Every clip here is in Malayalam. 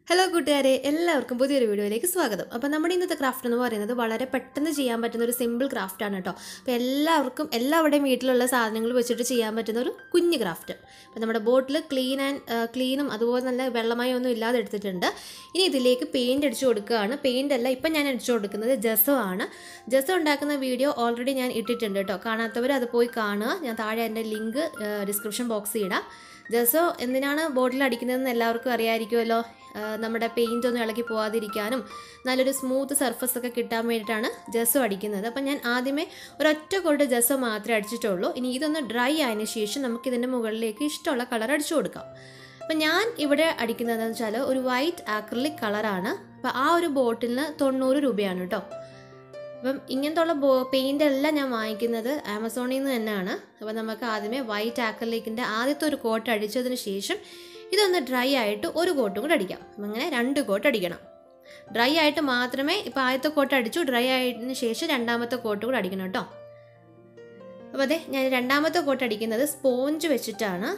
ഹലോ കൂട്ടുകാരെ എല്ലാവർക്കും പുതിയൊരു വീഡിയോയിലേക്ക് സ്വാഗതം അപ്പോൾ നമ്മുടെ ഇന്നത്തെ ക്രാഫ്റ്റ് എന്ന് പറയുന്നത് വളരെ പെട്ടെന്ന് ചെയ്യാൻ പറ്റുന്ന ഒരു സിമ്പിൾ ക്രാഫ്റ്റ് ആണ് കേട്ടോ അപ്പോൾ എല്ലാവർക്കും എല്ലാവരുടെയും വീട്ടിലുള്ള സാധനങ്ങൾ വെച്ചിട്ട് ചെയ്യാൻ പറ്റുന്ന ഒരു കുഞ്ഞ് ക്രാഫ്റ്റ് അപ്പോൾ നമ്മുടെ ബോട്ടിൽ ക്ലീൻ ആൻഡ് ക്ലീനും അതുപോലെ നല്ല വെള്ളമായി ഒന്നും ഇല്ലാതെ എടുത്തിട്ടുണ്ട് ഇനി ഇതിലേക്ക് പെയിൻറ് അടിച്ചു കൊടുക്കുകയാണ് പെയിൻ്റ് അല്ല ഇപ്പം ഞാൻ അടിച്ചു കൊടുക്കുന്നത് ജസോ ആണ് ജസോ ഉണ്ടാക്കുന്ന വീഡിയോ ഓൾറെഡി ഞാൻ ഇട്ടിട്ടുണ്ട് കേട്ടോ കാണാത്തവർ അത് പോയി കാണുക ഞാൻ താഴെ എൻ്റെ ലിങ്ക് ഡിസ്ക്രിപ്ഷൻ ബോക്സിൽ ഇടാം ജസോ എന്തിനാണ് ബോട്ടിൽ അടിക്കുന്നതെന്ന് എല്ലാവർക്കും അറിയാമായിരിക്കുമല്ലോ ആ, നമ്മുടെ പെയിൻ്റ് ഒന്നും ഇളകി പോവാതിരിക്കാനും നല്ലൊരു സ്മൂത്ത് സർഫസ് ഒക്കെ കിട്ടാൻ വേണ്ടിയിട്ടാണ് ജസോ അടിക്കുന്നത് അപ്പം ഞാൻ ആദ്യമേ ഒരൊറ്റ കൊണ്ട് ജസോ മാത്രമേ അടിച്ചിട്ടുള്ളൂ ഇനി ഇതൊന്ന് ഡ്രൈ ആയതിനു ശേഷം നമുക്ക് ഇതിൻ്റെ മുകളിലേക്ക് ഇഷ്ടമുള്ള കളർ അടിച്ചു കൊടുക്കാം അപ്പം ഞാൻ ഇവിടെ അടിക്കുന്നതെന്ന് വെച്ചാൽ ഒരു വൈറ്റ് ആക്രിലിക് കളറാണ് അപ്പം ആ ഒരു ബോട്ടിലിന് തൊണ്ണൂറ് രൂപയാണ് കേട്ടോ അപ്പം ഇങ്ങനത്തുള്ള ബോ പെയിൻ്റ് എല്ലാം ഞാൻ വാങ്ങിക്കുന്നത് ആമസോണിൽ നിന്ന് തന്നെയാണ് അപ്പം നമുക്ക് ആദ്യമേ വൈറ്റ് ആക്രിലിക്കിൻ്റെ ആദ്യത്തെ ഒരു കോട്ട് അടിച്ചതിന് ശേഷം ഇതൊന്ന് ഡ്രൈ ആയിട്ട് ഒരു കോട്ടും കൂടെ അടിക്കാം അപ്പം അങ്ങനെ രണ്ട് കോട്ട് അടിക്കണം ഡ്രൈ ആയിട്ട് മാത്രമേ ഇപ്പോൾ ആദ്യത്തെ കോട്ട് അടിച്ചു ഡ്രൈ ആയതിനു ശേഷം രണ്ടാമത്തെ കോട്ട് കൂടെ അടിക്കണം കേട്ടോ അപ്പോൾ അതെ ഞാൻ രണ്ടാമത്തെ കോട്ട് അടിക്കുന്നത് സ്പോഞ്ച് വെച്ചിട്ടാണ്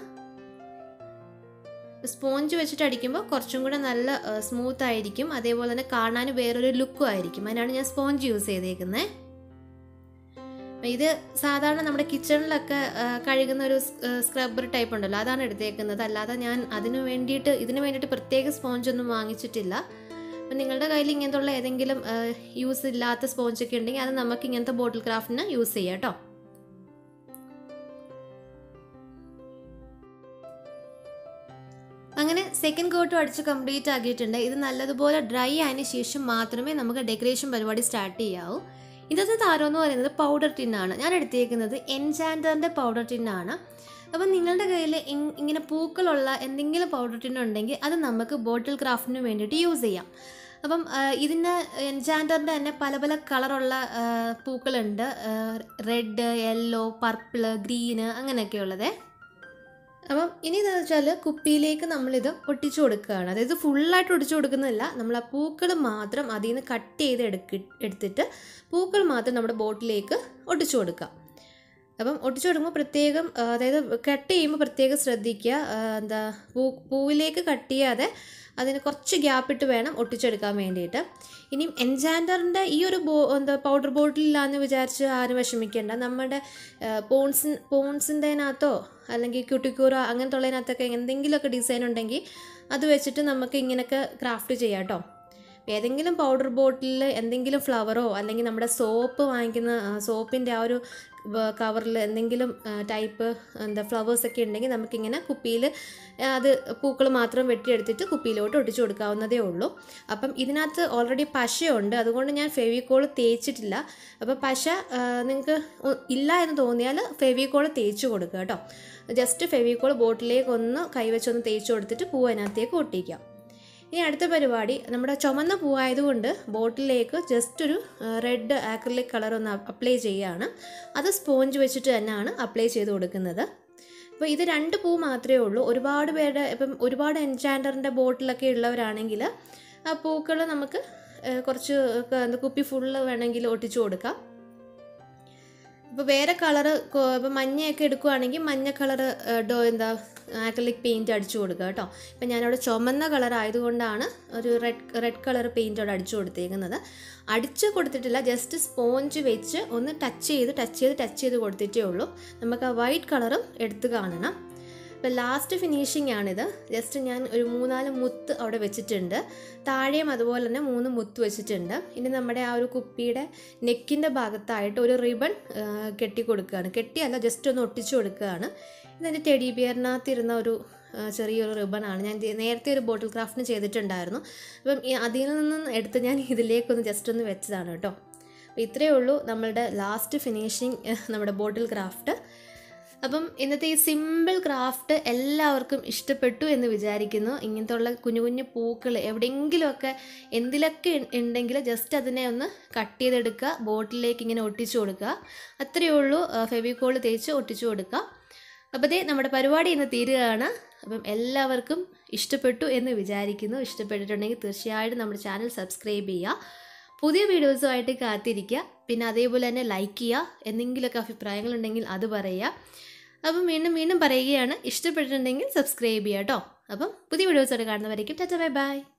സ്പോഞ്ച് വെച്ചിട്ട് അടിക്കുമ്പോൾ കുറച്ചും കൂടെ നല്ല സ്മൂത്ത് ആയിരിക്കും അതേപോലെ തന്നെ കാണാൻ വേറൊരു ലുക്കും ആയിരിക്കും അതിനാണ് ഞാൻ സ്പോഞ്ച് യൂസ് ചെയ്തേക്കുന്നത് ഇത് സാധാരണ നമ്മുടെ കിച്ചണിലൊക്കെ ആ, കഴുകുന്ന ഒരു സ്ക്രബ്ബർ ടൈപ്പ് ഉണ്ടല്ലോ അതാണ് എടുത്തേക്കുന്നത് അല്ലാതെ ഞാൻ അതിന് വേണ്ടിയിട്ട് ഇതിന് വേണ്ടിയിട്ട് പ്രത്യേക സ്പോഞ്ച് ഒന്നും വാങ്ങിച്ചിട്ടില്ല അപ്പം നിങ്ങളുടെ കയ്യിൽ ഇങ്ങനത്തുള്ള ഏതെങ്കിലും യൂസ് ഇല്ലാത്ത സ്പോഞ്ച് ഒക്കെ ഉണ്ടെങ്കിൽ അത് നമുക്ക് ഇങ്ങനത്തെ ബോട്ടിൽ ക്രാഫ്റ്റിന് യൂസ് ചെയ്യാം കേട്ടോ അങ്ങനെ സെക്കൻഡ് കോട്ടും അടിച്ച് കംപ്ലീറ്റ് ആക്കിയിട്ടുണ്ട് ഇത് നല്ലതുപോലെ ഡ്രൈ ആയതിനു ശേഷം മാത്രമേ നമുക്ക് ഡെക്കറേഷൻ പരിപാടി സ്റ്റാർട്ട് ചെയ്യാവൂ ഇന്നത്തെ താരം എന്ന് പറയുന്നത് പൗഡർ ടിന്നാണ് ഞാൻ എടുത്തേക്കുന്നത് എൻചാൻഡറിൻ്റെ പൗഡർ ടിന്നാണ് അപ്പം നിങ്ങളുടെ കയ്യിൽ ഇങ്- ഇങ്ങനെ പൂക്കളുള്ള എന്തെങ്കിലും പൗഡർ ടിൻ ഉണ്ടെങ്കിൽ അത് നമുക്ക് ബോട്ടിൽ ക്രാഫ്റ്റിന് വേണ്ടിയിട്ട് യൂസ് ചെയ്യാം അപ്പം ആ, ഇതിന് എൻചാൻഡറിൻ്റെ തന്നെ പല പല കളറുള്ള ആ, പൂക്കളുണ്ട് റെഡ് യെല്ലോ പർപ്പിള് ഗ്രീന് അങ്ങനെയൊക്കെയുള്ളത് അപ്പം ഇനി എന്താ വെച്ചാൽ കുപ്പിയിലേക്ക് നമ്മളിത് ഒട്ടിച്ചു കൊടുക്കുകയാണ് അതായത് ഫുള്ളായിട്ട് ഒട്ടിച്ചു കൊടുക്കുന്നില്ല നമ്മൾ ആ പൂക്കൾ മാത്രം അതിൽ നിന്ന് കട്ട് ചെയ്ത് എടുക്ക എടുത്തിട്ട് പൂക്കൾ മാത്രം നമ്മുടെ ബോട്ടിലേക്ക് ഒട്ടിച്ചു കൊടുക്കുക അപ്പം ഒട്ടിച്ചു കൊടുക്കുമ്പോൾ പ്രത്യേകം ആ, അതായത് കട്ട് ചെയ്യുമ്പോൾ പ്രത്യേകം ശ്രദ്ധിക്കുക ആ, എന്താ പൂ പൂവിലേക്ക് കട്ട് ചെയ്യാതെ അതിന് കുറച്ച് ഗ്യാപ്പ് ഇട്ട് വേണം ഒട്ടിച്ചെടുക്കാൻ വേണ്ടിയിട്ട് ഇനിയും എൻജാൻഡറിൻ്റെ ഈ ഒരു ബോ എന്താ പൗഡർ ബോട്ടിലാന്ന് വിചാരിച്ച് ആരും വിഷമിക്കേണ്ട നമ്മുടെ പോൺസിൻ പോൺസിൻ്റെനകത്തോ അല്ലെങ്കിൽ ക്യൂട്ടിക്കൂറ അങ്ങനത്തെ ഉള്ളതിനകത്തൊക്കെ എന്തെങ്കിലുമൊക്കെ ഡിസൈൻ ഉണ്ടെങ്കിൽ അത് വെച്ചിട്ട് നമുക്ക് ഇങ്ങനെയൊക്കെ ക്രാഫ്റ്റ് ചെയ്യാം കേട്ടോ ഏതെങ്കിലും പൗഡർ ബോട്ടിലിൽ എന്തെങ്കിലും ഫ്ലവറോ അല്ലെങ്കിൽ നമ്മുടെ സോപ്പ് വാങ്ങിക്കുന്ന സോപ്പിൻ്റെ ആ ഒരു കവറിൽ എന്തെങ്കിലും ടൈപ്പ് എന്താ ഫ്ലവേഴ്സ് ഒക്കെ ഉണ്ടെങ്കിൽ നമുക്കിങ്ങനെ കുപ്പിയിൽ അത് പൂക്കൾ മാത്രം വെട്ടിയെടുത്തിട്ട് കുപ്പിയിലോട്ട് ഒട്ടിച്ചു കൊടുക്കാവുന്നതേ ഉള്ളൂ അപ്പം ഇതിനകത്ത് ഓൾറെഡി പശയുണ്ട് അതുകൊണ്ട് ഞാൻ ഫെവിക്കോൾ തേച്ചിട്ടില്ല അപ്പോൾ പശ നിങ്ങൾക്ക് ഇല്ല എന്ന് തോന്നിയാൽ ഫെവിക്കോൾ തേച്ച് കൊടുക്കുക കേട്ടോ ജസ്റ്റ് ഫെവിക്കോൾ ബോട്ടിലേക്ക് ഒന്ന് കൈവച്ചൊന്ന് തേച്ച് കൊടുത്തിട്ട് പൂ അതിനകത്തേക്ക് ഒട്ടിക്കാം ഇനി അടുത്ത പരിപാടി നമ്മുടെ ചുമന്ന പൂവായതുകൊണ്ട് ബോട്ടിലേക്ക് ജസ്റ്റ് ഒരു റെഡ് ആക്രിലിക് കളർ ഒന്ന് അപ്ലൈ ചെയ്യുകയാണ് അത് സ്പോഞ്ച് വെച്ചിട്ട് തന്നെയാണ് അപ്ലൈ ചെയ്ത് കൊടുക്കുന്നത് അപ്പോൾ ഇത് രണ്ട് പൂ മാത്രമേ ഉള്ളൂ ഒരുപാട് പേരുടെ ഇപ്പം ഒരുപാട് എൻചാൻഡറിൻ്റെ ബോട്ടിലൊക്കെ ഉള്ളവരാണെങ്കിൽ ആ പൂക്കൾ നമുക്ക് ഏഹ്, കുറച്ച് ക- എന്താ കുപ്പി ഫുള്ള് വേണമെങ്കിൽ ഒട്ടിച്ചു കൊടുക്കാം ഇപ്പോൾ വേറെ കളറ് ഇപ്പോൾ മഞ്ഞയൊക്കെ എടുക്കുവാണെങ്കിൽ മഞ്ഞ കളറ് ഡോ എന്താ ആക്രിലിക് പെയിൻറ്റ് അടിച്ചു കൊടുക്കുക കേട്ടോ ഇപ്പം ഞാനവിടെ ചുമന്ന കളർ ആയതുകൊണ്ടാണ് ഒരു റെഡ് റെഡ് കളർ പെയിൻറ്റ് അവിടെ അടിച്ചു കൊടുത്തേക്കുന്നത് അടിച്ച് കൊടുത്തിട്ടില്ല ജസ്റ്റ് സ്പോഞ്ച് വെച്ച് ഒന്ന് ടച്ച് ചെയ്ത് ടച്ച് ചെയ്ത് ടച്ച് ചെയ്ത് കൊടുത്തിട്ടേ ഉള്ളൂ നമുക്ക് ആ വൈറ്റ് കളറും എടുത്ത് കാണണം ഇപ്പോൾ ലാസ്റ്റ് ഫിനിഷിംഗ് ആണിത് ജസ്റ്റ് ഞാൻ ഒരു മൂന്നാല് മുത്ത് അവിടെ വെച്ചിട്ടുണ്ട് താഴെയും അതുപോലെ തന്നെ മൂന്ന് മുത്ത് വെച്ചിട്ടുണ്ട് ഇനി നമ്മുടെ ആ ഒരു കുപ്പിയുടെ നെക്കിൻ്റെ ഭാഗത്തായിട്ട് ഒരു റിബൺ കെട്ടി കൊടുക്കുകയാണ് കെട്ടിയല്ല ജസ്റ്റ് ഒന്ന് ഒട്ടിച്ചു കൊടുക്കുകയാണ് ഇതെൻ്റെ ടെഡി ബിയറിനകത്തിരുന്ന ഒരു ആ, ചെറിയൊരു റിബണാണ് ഞാൻ ഇത് നേരത്തെ ഒരു ബോട്ടിൽ ക്രാഫ്റ്റിന് ചെയ്തിട്ടുണ്ടായിരുന്നു അപ്പം ഈ അതിൽ നിന്നും എടുത്ത് ഞാൻ ഇതിലേക്കൊന്ന് ജസ്റ്റ് ഒന്ന് വെച്ചതാണ് കേട്ടോ അപ്പോൾ ഇത്രയേ ഉള്ളൂ നമ്മളുടെ ലാസ്റ്റ് ഫിനിഷിങ് നമ്മുടെ ബോട്ടിൽ ക്രാഫ്റ്റ് അപ്പം ഇന്നത്തെ ഈ സിമ്പിൾ ക്രാഫ്റ്റ് എല്ലാവർക്കും ഇഷ്ടപ്പെട്ടു എന്ന് വിചാരിക്കുന്നു ഇങ്ങനത്തെ ഉള്ള കുഞ്ഞു കുഞ്ഞു പൂക്കൾ എവിടെയെങ്കിലുമൊക്കെ എന്തിലൊക്കെ ഉ- ഉണ്ടെങ്കിൽ ജസ്റ്റ് അതിനെ ഒന്ന് കട്ട് ചെയ്തെടുക്കുക ബോട്ടിലേക്ക് ഇങ്ങനെ ഒട്ടിച്ചു കൊടുക്കുക അത്രയേ ഉള്ളൂ ഫെവിക്കോൾ തേച്ച് ഒട്ടിച്ചു കൊടുക്കുക അപ്പോൾ ദേ നമ്മുടെ പരിപാടി ഇന്ന് തീരുകയാണ് അപ്പം എല്ലാവർക്കും ഇഷ്ടപ്പെട്ടു എന്ന് വിചാരിക്കുന്നു ഇഷ്ടപ്പെട്ടിട്ടുണ്ടെങ്കിൽ തീർച്ചയായിട്ടും നമ്മുടെ ചാനൽ സബ്സ്ക്രൈബ് ചെയ്യുക പുതിയ വീഡിയോസുമായിട്ട് കാത്തിരിക്കുക പിന്നെ അതേപോലെ തന്നെ ലൈക്ക് ചെയ്യുക എന്തെങ്കിലുമൊക്കെ അഭിപ്രായങ്ങളുണ്ടെങ്കിൽ അത് പറയുക അപ്പം വീണ്ടും വീണ്ടും പറയുകയാണ് ഇഷ്ടപ്പെട്ടിട്ടുണ്ടെങ്കിൽ സബ്സ്ക്രൈബ് ചെയ്യുക കേട്ടോ അപ്പം പുതിയ വീഡിയോസോടെ കാണുന്നവരേക്കും ടാറ്റ ബൈ ബൈ